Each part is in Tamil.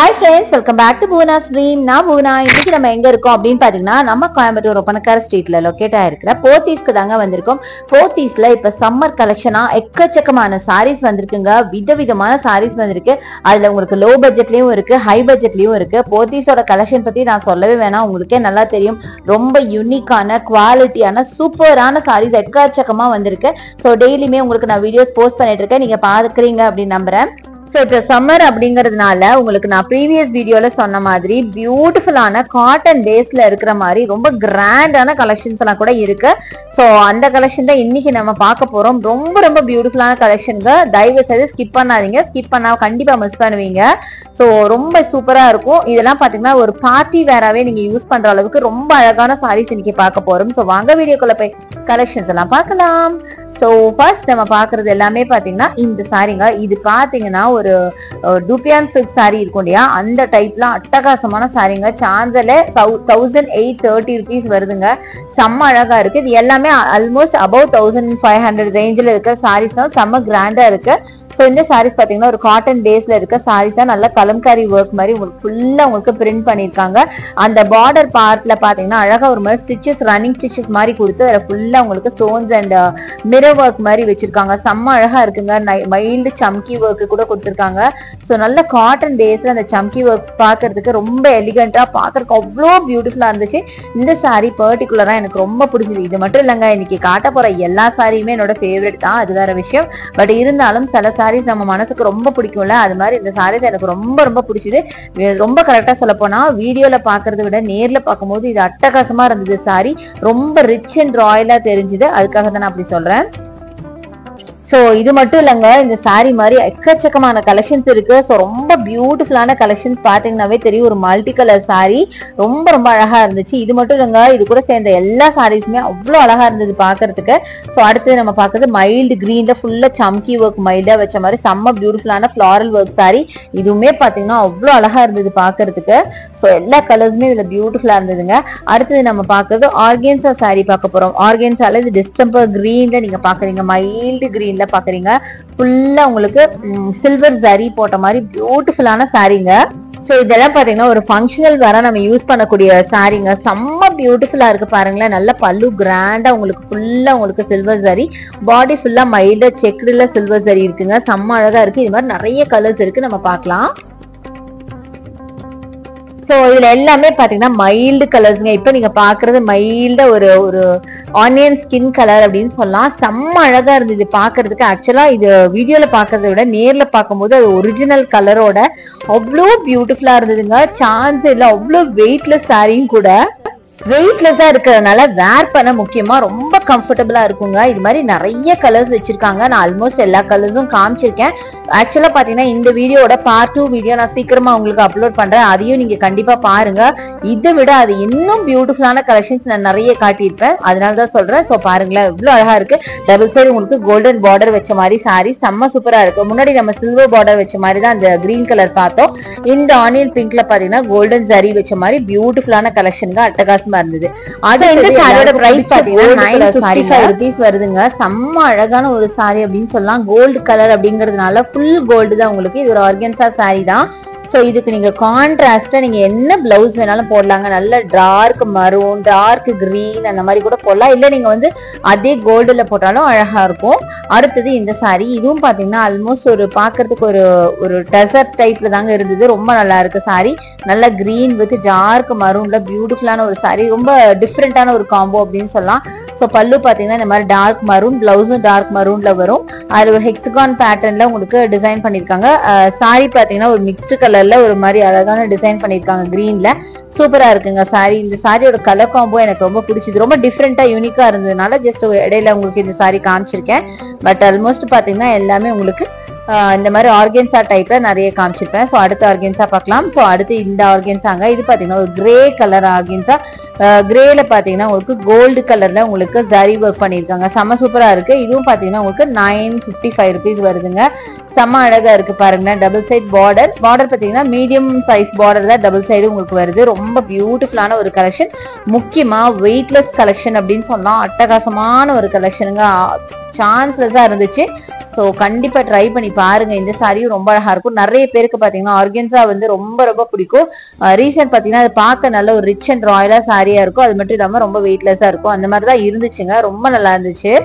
hi friends welcome back to Poona stream நான் பூனா இன்னைக்கு நம்ம எங்க இருக்கோம் அப்படின்னு பாத்தீங்கன்னா நம்ம கோயம்புத்தூர் ஒப்பனக்கார ஸ்ட்ரீட்ல லொக்கேட் ஆயிருக்கிற போத்தீஸ்க்கு தாங்க வந்திருக்கோம் போத்தீஸ்ல இப்ப சம்மர் கலெக்ஷனா எக்கச்சக்கமான சாரீஸ் வந்திருக்குங்க விதவிதமான சாரீஸ் வந்திருக்கு அதுல உங்களுக்கு லோ பட்ஜெட்லயும் இருக்கு ஹை பட்ஜெட்லயும் இருக்கு போத்தீஸோட கலெக்ஷன் பத்தி நான் சொல்லவே வேணாம் உங்களுக்கே நல்லா தெரியும் ரொம்ப யூனிக்கான குவாலிட்டியான சூப்பரான சாரீஸ் எக்கச்சக்கமா வந்திருக்கு ஸோ டெய்லியுமே உங்களுக்கு நான் வீடியோஸ் போஸ்ட் பண்ணிட்டு இருக்கேன் நீங்க பாக்குறீங்க அப்படின்னு நம்புறேன் ஸோ இப்போ சம்மர் அப்படிங்கிறதுனால உங்களுக்கு நான் ப்ரீவியஸ் வீடியோல சொன்ன மாதிரி பியூட்டிஃபுல்லான காட்டன் பேஸ்ல இருக்கிற மாதிரி ரொம்ப கிராண்டான கலெக்ஷன்ஸ் எல்லாம் கூட இருக்கு ஸோ அந்த கலெக்ஷன் தான் இன்னைக்கு நம்ம பார்க்க போறோம் ரொம்ப ரொம்ப பியூட்டிஃபுல்லான கலெக்ஷனுங்க தயவு செய்து ஸ்கிப் பண்ணாதீங்க ஸ்கிப் பண்ணா கண்டிப்பா மிஸ் பண்ணுவீங்க ஸோ ரொம்ப சூப்பரா இருக்கும் இதெல்லாம் பாத்தீங்கன்னா ஒரு பார்ட்டி வேறாவே நீங்க யூஸ் பண்ற அளவுக்கு ரொம்ப அழகான சாரீஸ் இன்னைக்கு பார்க்க போறோம் ஸோ வாங்க வீடியோக்குள்ள போய் கலெக்ஷன்ஸ் எல்லாம் பார்க்கலாம் ஸோ ஃபர்ஸ்ட் நம்ம பார்க்கறது எல்லாமே பாத்தீங்கன்னா இந்த சாரீங்க இது பாத்தீங்கன்னா ஒரு டூபியான் சில்க் சாரி இருக்கும் இல்லையா அந்த டைப்ல அட்டகாசமான சாரீங்க சான்சல தௌசண்ட் எயிட் தேர்ட்டி ருபீஸ் வருதுங்க செம்ம அழகா இருக்கு இது எல்லாமே almost above thousand five hundred ரேஞ்சில் இருக்க சாரீஸ் தான் செம்ம கிராண்டா இருக்கு ஸோ இந்த சாரீஸ் பாத்தீங்கன்னா ஒரு காட்டன் பேஸ்ல இருக்க சாரீஸ் தான் நல்ல கலம்காரி ஒர்க் மாதிரி உங்களுக்கு ஃபுல்லா உங்களுக்கு பிரிண்ட் பண்ணிருக்காங்க அந்த பார்டர் பார்ட்ல பாத்தீங்கன்னா அழகா ஒரு மாதிரி ஸ்டிச்சஸ் ரன்னிங் ஸ்டிச்சஸ் மாதிரி கொடுத்து அதில் ஃபுல்லா உங்களுக்கு ஸ்டோன்ஸ் அண்ட் மிரர் ஒர்க் மாதிரி வச்சிருக்காங்க செம்ம அழகா இருக்குங்க மைல்டு சம்கி ஒர்க் கூட கொடுத்துருக்காங்க ஸோ நல்ல காட்டன் பேஸ்ல அந்த சம்கி ஒர்க்ஸ் பார்க்கிறதுக்கு ரொம்ப எலிகண்டா பார்க்கறதுக்கு அவ்வளோ பியூட்டிஃபுல்லா இருந்துச்சு இந்த சாரி பர்டிகுலரா எனக்கு ரொம்ப பிடிச்சது இது மட்டும் இல்லைங்க இன்னைக்கு காட்ட போற எல்லா சாரியுமே என்னோட ஃபேவரட் தான் அது வேற விஷயம் பட் இருந்தாலும் சில சாரீஸ் நம்ம மனசுக்கு ரொம்ப பிடிக்கும்ல அது மாதிரி இந்த சாரீஸ் எனக்கு ரொம்ப ரொம்ப பிடிச்சது வே- ரொம்ப கரெக்டா சொல்ல போனா வீடியோல பாக்குறத விட நேர்ல பார்க்கும்போது இது அட்டகாசமா இருந்தது சாரி ரொம்ப ரிச் அண்ட் ராயலா தெரிஞ்சுது அதுக்காக தான் நான் அப்படி சொல்றேன் ஸோ இது மட்டும் இல்லைங்க இந்த saree மாதிரி எக்கச்சக்கமான கலெக்ஷன்ஸ் இருக்கு ஸோ ரொம்ப பியூட்டிஃபுல்லான கலெக்ஷன்ஸ் பார்த்தீங்கன்னாவே தெரியும் ஒரு மல்டி கலர் saree ரொம்ப ரொம்ப அழகா இருந்துச்சு இது மட்டும் இல்லைங்க இது கூட சேர்ந்த எல்லா சாரீஸுமே அவ்வளோ அழகா இருந்தது பார்க்கறதுக்கு ஸோ அடுத்து நம்ம பார்க்கறது மைல்டு கிரீன்ல ஃபுல்லா சம்கி ஒர்க் மைல்டா வச்ச மாதிரி செம்ம பியூட்டிஃபுல்லான ஃபிளாரல் ஒர்க் saree இதுவுமே பார்த்தீங்கன்னா அவ்வளோ அழகா இருந்தது பார்க்கறதுக்கு ஸோ எல்லா கலர்ஸுமே இதுல பியூட்டிஃபுல்லா இருந்ததுங்க அடுத்தது நம்ம பார்க்கறது ஆர்கேன்சா saree பார்க்க போறோம் ஆர்கேன்சால இது டிஸ்டம்பர் கிரீன்ல நீங்க பாக்குறீங்க மைல்டு கிரீன்ல பாக்குறீங்க ஃபுல்லா உங்களுக்கு சில்வர் சரி போட்ட மாதிரி பியூட்டிஃபுல்லான சாரீங்க ஸோ இதெல்லாம் பாத்தீங்கன்னா ஒரு ஃபங்க்ஷனல் வர நம்ம யூஸ் பண்ணக்கூடிய சாரீங்க செம்ம பியூட்டிஃபுல்லா இருக்கு பாருங்களேன் நல்ல பல்லு கிராண்டா உங்களுக்கு ஃபுல்லா உங்களுக்கு சில்வர் சரி பாடி ஃபுல்லா மைல்டா செக்குடுல சில்வர் சரி இருக்குங்க செம்ம அழகா இருக்கு இது மாதிரி நிறைய கலர்ஸ் இருக்கு நம்ம பார்க்கலாம் ஸோ இதுல எல்லாமே பாத்தீங்கன்னா மைல்டு கலர்ஸ்ங்க இப்போ நீங்க பாக்குறது மைல்டா ஒரு ஒரு ஆனியன் ஸ்கின் கலர் அப்படின்னு சொல்லலாம் செம்ம அழகா இருந்தது பாக்குறதுக்கு ஆக்சுவலா இது வீடியோல பாக்குறத விட நேர்ல பார்க்கும்போது அது ஒரிஜினல் கலரோட அவ்வளோ பியூட்டிஃபுல்லா இருந்ததுங்க சான்ஸ் இல்லை அவ்வளோ வெயிட்லெஸ் சாரியும் கூட வெயிட்லெஸ்ஸா இருக்கிறதுனால வேர் பண்ண முக்கியமா ரொம்ப கம்ஃபர்டபுளா இருக்குங்க இது மாதிரி நிறைய கலர்ஸ் வச்சிருக்காங்க நான் ஆல்மோஸ்ட் எல்லா கலர்ஸும் காமிச்சிருக்கேன் ஆக்சுவலா பாத்தீங்கன்னா இந்த வீடியோட பார்ட் டூ வீடியோ நான் சீக்கிரமா உங்களுக்கு அப்லோட் பண்றேன் அதையும் நீங்க கண்டிப்பா பாருங்க இதை விட அது இன்னும் பியூட்டிஃபுல்லான கலெக்ஷன்ஸ் நான் நிறைய காட்டியிருப்பேன் அதனால தான் சொல்றேன் ஸோ பாருங்களேன் இவ்வளவு அழகா இருக்கு டபுள் சைடு உங்களுக்கு கோல்டன் பார்டர் வச்ச மாதிரி சாரி செம்ம சூப்பரா இருக்கு முன்னாடி நம்ம சில்வர் பார்டர் வச்ச மாதிரி தான் அந்த கிரீன் கலர் பார்த்தோம் இந்த ஆனியன் பிங்க்ல பாத்தீங்கன்னா கோல்டன் சரி வச்ச மாதிரி பியூட்டிஃபுல்லான கலெக்ஷனுங்க அட்டகாசமா இருந்தது அது இந்த சாரியோட பிரைஸ் பாத்தீங்கன்னா நைன் ஃபிஃப்டி ஃபைவ் ருபீஸ் வருதுங்க செம்ம அழகான ஒரு சாரி அப்படின்னு சொல்லலாம் கோல்டு கலர் அப்படிங்கிறதுனால ஃபுல் கோல்டு தான் உங்களுக்கு இது ஒரு ஆர்கன்சா சாரி தான் ஸோ இதுக்கு நீங்க கான்ட்ராஸ்டா நீங்க என்ன பிளவுஸ் வேணாலும் போடலாங்க நல்ல டார்க் மரூன் டார்க் கிரீன் அந்த மாதிரி கூட போடலாம் இல்ல நீங்க வந்து அதே கோல்டுல போட்டாலும் அழகா இருக்கும் அடுத்தது இந்த saree இதுவும் பாத்தீங்கன்னா ஆல்மோஸ்ட் ஒரு பார்க்கிறதுக்கு ஒரு ஒரு டெசர்ட் டைப்ல தாங்க இருந்தது ரொம்ப நல்லா இருக்கு saree நல்ல கிரீன் வித் டார்க் மரூன்ல பியூட்டிஃபுல்லான ஒரு saree ரொம்ப டிஃப்ரெண்டான ஒரு காம்போ அப்படின்னு சொல்லலாம் ஸோ பல்லு பாத்தீங்கன்னா இந்த மாதிரி டார்க் மரூன் பிளவுஸும் டார்க் மரூன்ல வரும் அது ஒரு ஹெக்ஸகான் பேட்டர்ன்ல உங்களுக்கு டிசைன் பண்ணிருக்காங்க சாரி பாத்தீங்கன்னா ஒரு மிக்ஸ்டு கலர்ல ஒரு மாதிரி அழகான டிசைன் பண்ணிருக்காங்க கிரீன்ல சூப்பரா இருக்குங்க சாரி இந்த சாரியோட கலர் காம்போ எனக்கு ரொம்ப பிடிச்சது ரொம்ப டிஃப்ரெண்டா யூனிக்கா இருந்ததுனால ஜஸ்ட் இடையில உங்களுக்கு இந்த சாரி காமிச்சிருக்கேன் பட் ஆல்மோஸ்ட் பாத்தீங்கன்னா எல்லாமே உங்களுக்கு ஆஹ் இந்த மாதிரி ஆர்கென்சா டைப்ல நிறைய காமிச்சிருப்பேன் ஸோ அடுத்த ஆர்கென்சா பார்க்கலாம் ஸோ அடுத்து இந்த ஆர்கென்சாங்க இது பாத்தீங்கன்னா ஒரு கிரே கலர் ஆர்கென்சா கிரேல பாத்தீங்கன்னா உங்களுக்கு கோல்டு கலர்ல உங்களுக்கு ஜரி ஒர்க் பண்ணியிருக்காங்க செம்ம சூப்பரா இருக்கு இதுவும் பாத்தீங்கன்னா உங்களுக்கு நைன் ஃபிஃப்டி ஃபைவ் ருபீஸ் வருதுங்க செம்ம அழகா இருக்கு பாருங்களேன் டபுள் சைட் பார்டர் பார்டர் பாத்தீங்கன்னா மீடியம் சைஸ் பார்டர் தான் டபுள் சைடு உங்களுக்கு வருது ரொம்ப பியூட்டிஃபுல்லான ஒரு கலெக்ஷன் முக்கியமா வெயிட்லெஸ் கலெக்ஷன் அப்படின்னு சொன்னா அட்டகாசமான ஒரு கலெக்ஷனுங்க சான்ஸ்லெஸ்ஸா இருந்துச்சு ஸோ கண்டிப்பா ட்ரை பண்ணி பாருங்க இந்த சாரியும் ரொம்ப அழகா இருக்கும் நிறைய பேருக்கு பாத்தீங்கன்னா ஆர்கன்ஸா வந்து ரொம்ப ரொம்ப பிடிக்கும் ரீசன் பாத்தீங்கன்னா அது பார்க்க நல்ல ஒரு ரிச் அண்ட் ராயலா சாரியா இருக்கும் அது மட்டும் இல்லாம ரொம்ப வெயிட்லெஸ்ஸா இருக்கும் அந்த மாதிரி தான் இருந்துச்சுங்க ரொம்ப நல்லா இருந்துச்சு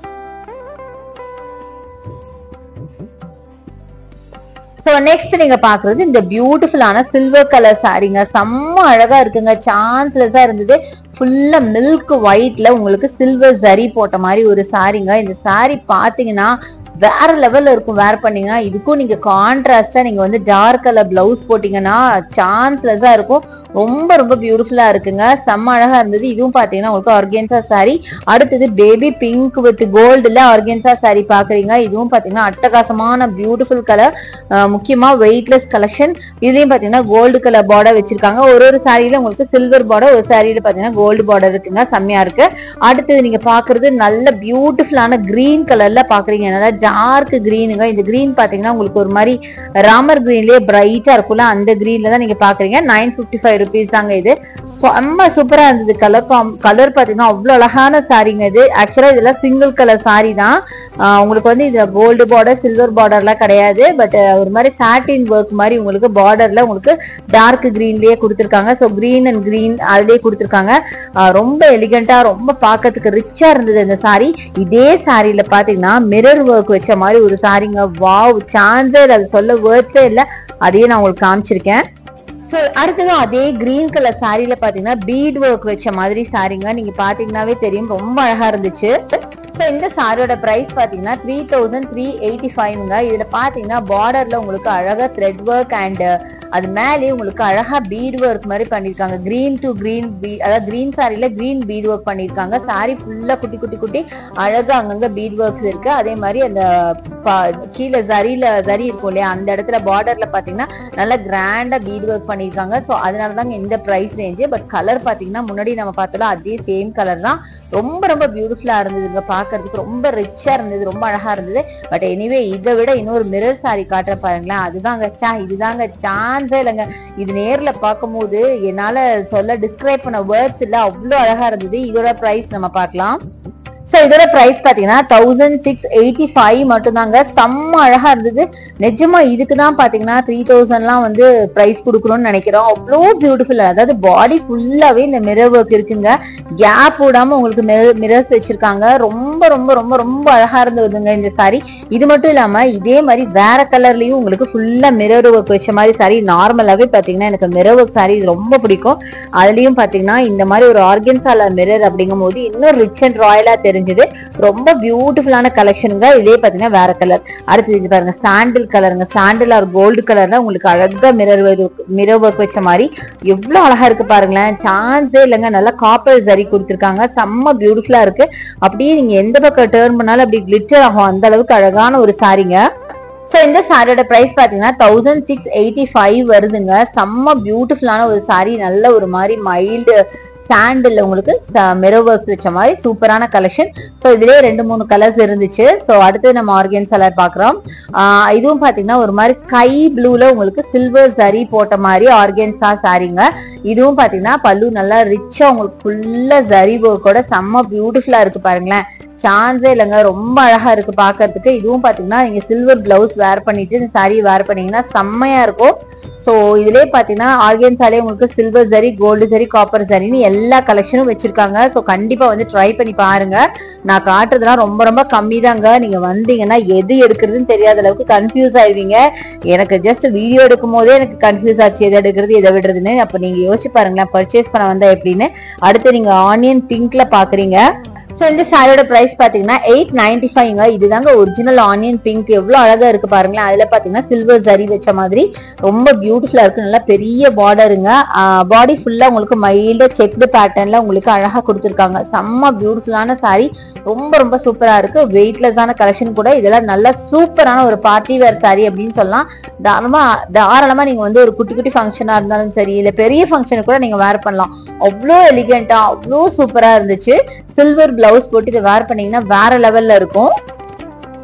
ஸோ நெக்ஸ்ட் நீங்க பாக்குறது இந்த பியூட்டிஃபுல்லான சில்வர் கலர் சாரீங்க செம்ம அழகா இருக்குங்க சான்ஸ்லெஸ்ஸா இருந்தது ஃபுல்லா மில்க் ஒயிட்ல உங்களுக்கு சில்வர் ஜரி போட்ட மாதிரி ஒரு சாரீங்க இந்த சாரி பாத்தீங்கன்னா வேற லெவல்ல இருக்கும் வேர் பண்ணீங்கன்னா இதுக்கும் நீங்க கான்ட்ராஸ்டா நீங்க வந்து டார்க் கலர் பிளவுஸ் போட்டீங்கன்னா சான்ஸ்லெஸ்ஸா இருக்கும் ரொம்ப ரொம்ப பியூட்டிஃபுல்லா இருக்குங்க செம்ம அழகா இருந்தது இதுவும் பாத்தீங்கன்னா உங்களுக்கு ஆர்கேன்சா சாரி அடுத்தது பேபி பிங்க் வித் கோல்டுல ஆர்கேன்சா சாரி பாக்குறீங்க இதுவும் பாத்தீங்கன்னா அட்டகாசமான பியூட்டிஃபுல் கலர் முக்கியமா வெயிட்லெஸ் கலெக்ஷன் இதுலயும் பாத்தீங்கன்னா கோல்டு கலர் பார்டர் வச்சிருக்காங்க ஒரு ஒரு சாரியில உங்களுக்கு சில்வர் பார்டர் ஒரு சாரியில பாத்தீங்கன்னா கோல்டு பார்டர் இருக்குங்க செம்மையா இருக்கு அடுத்தது நீங்க பாக்குறது நல்ல பியூட்டிஃபுல்லான கிரீன் கலர்ல பாக்குறீங்க நல்லா டார்க் கிரீனுங்க இந்த கிரீன் பாத்தீங்கன்னா உங்களுக்கு ஒரு மாதிரி ராமர் கிரீன்லயே பிரைட்டா இருக்கும்ல அந்த கிரீன்ல தான் நீங்க பாக்குறீங்க நைன் பிப்டி ஃபைவ் ருபீஸ் தாங்க இது செம்ம சூப்பரா இருந்தது கலர் கலர் பாத்தீங்கன்னா அவ்வளவு அழகான சாரிங்க இது ஆக்சுவலா இதெல்லாம் சிங்கிள் கலர் சாரி தான் ஆஹ் உங்களுக்கு வந்து இதுல கோல்டு பார்டர் சில்வர் பார்டர்லாம் கிடையாது பட் ஒரு மாதிரி சாட்டின் ஒர்க் மாதிரி உங்களுக்கு பார்டர்ல உங்களுக்கு டார்க் கிரீன்லயே கொடுத்துருக்காங்க ஸோ கிரீன் அண்ட் கிரீன் அதுலயே கொடுத்துருக்காங்க ஆஹ் ரொம்ப எலிகண்டா ரொம்ப பார்க்கறதுக்கு ரிச்சா இருந்தது இந்த சாரி இதே சாரியில பாத்தீங்கன்னா மிரர் ஒர்க் வச்ச மாதிரி ஒரு சாரிங்க வாவ் சான்ஸே அது சொல்ல வேர்ட்ஸே இல்லை அதையே நான் உங்களுக்கு காமிச்சிருக்கேன் ஸோ அடுத்ததும் அதே கிரீன் கலர் சாரியில பாத்தீங்கன்னா பீட் ஒர்க் வச்ச மாதிரி சாரிங்க நீங்க பாத்தீங்கன்னாவே தெரியும் ரொம்ப அழகா இருந்துச்சு ஸோ இந்த சாரியோட பிரைஸ் பாத்தீங்கன்னா த்ரீ தௌசண்ட் த்ரீ எயிட்டி ஃபைவ்ங்க இதுல பாத்தீங்கன்னா பார்டர்ல உங்களுக்கு அழகா த்ரெட் ஒர்க் அண்ட் அது மேலே உங்களுக்கு அழகா பீட் ஒர்க் மாதிரி பண்ணிருக்காங்க கிரீன் டு கிரீன் பீ அதாவது கிரீன் சாரியில கிரீன் பீட் ஒர்க் பண்ணிருக்காங்க சாரி ஃபுல்லா குட்டி குட்டி குட்டி அழகா அங்கங்க பீட் ஒர்க்ஸ் இருக்கு அதே மாதிரி அந்த ப- கீழே ஜரியில ஜரி இருக்கும் இல்லையா அந்த இடத்துல பார்டர்ல பாத்தீங்கன்னா நல்லா கிராண்டா பீட் ஒர்க் பண்ணிருக்காங்க ஸோ அதனால தாங்க இந்த பிரைஸ் ரேஞ்சு பட் கலர் பாத்தீங்கன்னா முன்னாடி நம்ம பார்த்தோம்ல அதே சேம் கலர் தான் ரொம்ப ரொம்ப பியூட்டிஃபுல்லா இருந்ததுங்க பாக்குறதுக்கு ரொம்ப ரிச்சா இருந்தது ரொம்ப அழகா இருந்தது பட் எனிவே இதை விட இன்னொரு மிரர் சாரி காட்டுற பாருங்களேன் அதுதாங்க சா இதுதாங்க சான்ஸே இல்லைங்க இது நேர்ல பார்க்கும்போது என்னால சொல்ல டிஸ்கிரைப் பண்ண வேர்ட்ஸ் இல்ல அவ்வளவு அழகா இருந்தது இதோட பிரைஸ் நம்ம பார்க்கலாம் ஸோ இதோட பிரைஸ் பாத்தீங்கன்னா தௌசண்ட் சிக்ஸ் எயிட்டி ஃபைவ் மட்டும்தாங்க செம்ம அழகா இருந்தது நிஜமா இதுக்கு தான் பாத்தீங்கன்னா த்ரீ தௌசண்ட்லாம் வந்து பிரைஸ் கொடுக்கணும்னு நினைக்கிறோம் அவ்வளோ பியூட்டிஃபுல் அதாவது பாடி ஃபுல்லாவே இந்த மிரர் ஒர்க் இருக்குங்க கேப் விடாம உங்களுக்கு மிரர்ஸ் வச்சிருக்காங்க ரொம்ப ரொம்ப ரொம்ப ரொம்ப அழகா இருந்ததுங்க இந்த சாரி இது மட்டும் இல்லாம இதே மாதிரி வேற கலர்லயும் உங்களுக்கு ஃபுல்லா மிரர் ஒர்க் வச்ச மாதிரி சாரி நார்மலாவே பாத்தீங்கன்னா எனக்கு மிரர் ஒர்க் சாரி ரொம்ப பிடிக்கும் அதுலயும் பாத்தீங்கன்னா இந்த மாதிரி ஒரு ஆர்கன்சால மிரர் அப்படிங்கும் போது இன்னும் ரிச் அண்ட் ராயலா தெரிஞ்சது ரொம்ப பியூட்டிஃபுல்லான கலெக்ஷனுங்க இதே பாத்தீங்கன்னா வேற கலர் அடுத்தது இது பாருங்க சாண்டில் கலருங்க சாண்டில் ஆர் கோல்டு கலர்ல உங்களுக்கு அழகா மிரர் மிரர் ஒர்க் வச்ச மாதிரி எவ்வளவு அழகா இருக்கு பாருங்களேன் சான்ஸே இல்லைங்க நல்லா காப்பர் சரி கொடுத்துருக்காங்க செம்ம பியூட்டிஃபுல்லா இருக்கு அப்படியே நீங்க எந்த பக்கம் டேர்ன் பண்ணாலும் அப்படி கிளிட்டர் ஆகும் அந்த அளவுக்கு அழகான ஒரு சாரிங்க ஸோ இந்த சாரியோட பிரைஸ் பாத்தீங்கன்னா தௌசண்ட் சிக்ஸ் எயிட்டி ஃபைவ் வருதுங்க செம்ம பியூட்டிஃபுல்லான ஒரு சாரி நல்ல ஒரு மாதிரி மைல்டு சாண்டில் உங்களுக்கு மிரர் ஒர்க்ஸ் வச்ச மாதிரி சூப்பரான கலெக்ஷன் ஸோ இதுலயே ரெண்டு மூணு கலர்ஸ் இருந்துச்சு ஸோ அடுத்து நம்ம ஆர்கன் கலர் பார்க்குறோம் இதுவும் பாத்தீங்கன்னா ஒரு மாதிரி ஸ்கை ப்ளூல உங்களுக்கு சில்வர் சரி போட்ட மாதிரி ஆர்கன்ஸா சாரிங்க இதுவும் பாத்தீங்கன்னா பல்லு நல்லா ரிச்சா உங்களுக்கு ஃபுல்லா ஜரி ஒர்க்கோட செம்ம பியூட்டிஃபுல்லா இருக்கு பாருங்களேன் சான்ஸே இல்லைங்க ரொம்ப அழகா இருக்கு பாக்குறதுக்கு இதுவும் பாத்தீங்கன்னா நீங்க சில்வர் பிளவுஸ் வேர் பண்ணிட்டு இந்த சாரி வேர் பண்ணீங்கன்னா செம்மையா இருக்கும் ஸோ இதுலயே பாத்தீங்கன்னா ஆர்கன்ஸாலே உங்களுக்கு சில்வர் சரி கோல்டு சரி காப்பர் சரின்னு எல்லா கலெக்ஷனும் வச்சிருக்காங்க ஸோ கண்டிப்பா வந்து ட்ரை பண்ணி பாருங்க நான் காட்டுறதுலாம் ரொம்ப ரொம்ப கம்மி தாங்க நீங்க வந்தீங்கன்னா எது எடுக்கிறதுன்னு தெரியாத அளவுக்கு கன்ஃபியூஸ் ஆயிருவீங்க எனக்கு ஜஸ்ட் வீடியோ எடுக்கும் போதே எனக்கு கன்ஃபியூஸ் ஆச்சு எதை எடுக்கிறது எதை விடுறதுன்னு அப்ப நீங்க யோசிச்சு பாருங்களேன் பர்ச்சேஸ் பண்ண வந்தா எப்படின்னு அடுத்து நீங்க ஆனியன் பிங்க்ல பாக்குறீங்க ஸோ இந்த சாரியோட பிரைஸ் பாத்தீங்கன்னா எயிட் நைன்டி ஃபைவ்ங்க இதுதாங்க ஒரிஜினல் ஆனியன் பிங்க் எவ்வளவு அழகா இருக்கு பாருங்களேன் அதுல பாத்தீங்கன்னா சில்வர் ஜரி வச்ச மாதிரி ரொம்ப பியூட்டிஃபுல்லா இருக்கு நல்லா பெரிய பார்டருங்க பாடி ஃபுல்லா உங்களுக்கு மைல்டா செக்டு பேட்டர்ன்ல உங்களுக்கு அழகா கொடுத்துருக்காங்க செம்ம பியூட்டிஃபுல்லான சாரி ரொம்ப ரொம்ப சூப்பரா இருக்கு வெயிட்லெஸ்ஸான கலெக்ஷன் கூட இதெல்லாம் நல்ல சூப்பரான ஒரு பார்ட்டி வேர் சாரி அப்படின்னு சொல்லலாம் தாராளமா தாராளமா நீங்க வந்து ஒரு குட்டி குட்டி ஃபங்க்ஷனா இருந்தாலும் சரி இல்ல பெரிய ஃபங்க்ஷனுக்கு கூட நீங்க வேர் பண்ணலாம் அவ்வளோ எலிகென்ட்டா அவ்வளோ சூப்பரா இருந்துச்சு சில்வர் பிளவுஸ் போட்டு இதை வேர் பண்ணீங்கன்னா வேற லெவல்ல இருக்கும்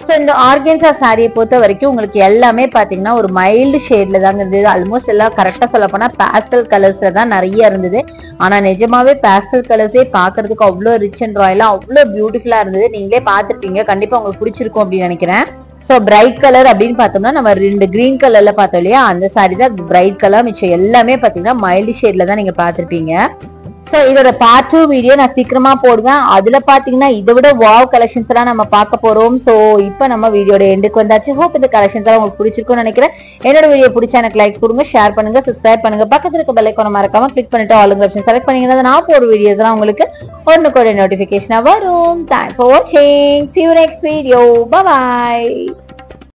ஸோ இந்த ஆர்கன்சா சாரியை பொறுத்த வரைக்கும் உங்களுக்கு எல்லாமே பாத்தீங்கன்னா ஒரு மைல்டு ஷேட்ல தாங்க இருந்தது ஆல்மோஸ்ட் எல்லாம் கரெக்டா சொல்ல போனா பேஸ்டல் கலர்ஸ்ல தான் நிறைய இருந்தது ஆனா நிஜமாவே பேஸ்டல் கலர்ஸே பாக்குறதுக்கு அவ்வளோ ரிச் அண்ட் ராயலா அவ்வளோ பியூட்டிஃபுல்லா இருந்தது நீங்களே பார்த்திருப்பீங்க கண்டிப்பா உங்களுக்கு பிடிச்சிருக்கும் அப்படின்னு நினைக்கிறேன் ஸோ பிரைட் கலர் அப்படின்னு பார்த்தோம்னா நம்ம ரெண்டு கிரீன் கலர்ல பார்த்தோம் இல்லையா அந்த சாரி தான் பிரைட் கலர் மிச்சம் எல்லாமே பார்த்தீங்கன்னா மைல்டு ஷேட்ல தான் நீங்க பார்த்திருப்பீங்க ஸோ இதோட பார்ட் டூ வீடியோ நான் சீக்கிரமா போடுவேன் அதுல பாத்தீங்கன்னா இதை விட வாவ் கலெக்ஷன்ஸ் எல்லாம் நம்ம பார்க்க போறோம் ஸோ இப்போ நம்ம வீடியோட எண்டுக்கு வந்தாச்சு ஹோப் இந்த கலெக்ஷன்ஸ் எல்லாம் உங்களுக்கு பிடிச்சிருக்கும்னு நினைக்கிறேன் என்னோட வீடியோ பிடிச்சா எனக்கு லைக் கொடுங்க ஷேர் பண்ணுங்க சப்ஸ்கிரைப் பண்ணுங்க பக்கத்துல இருக்க பெல் ஐக்கான மறக்காம கிளிக் பண்ணிட்டு ஆல் ஆப்ஷன் செலக்ட் பண்ணீங்கன்னா நான் போடுற வீடியோஸ் எல்லாம் உங்களுக்கு ஒன்னு கூட நோட்டிபிகேஷனா வரும் தேங்க்ஸ் ஃபார் வாட்சிங் see you next video bye bye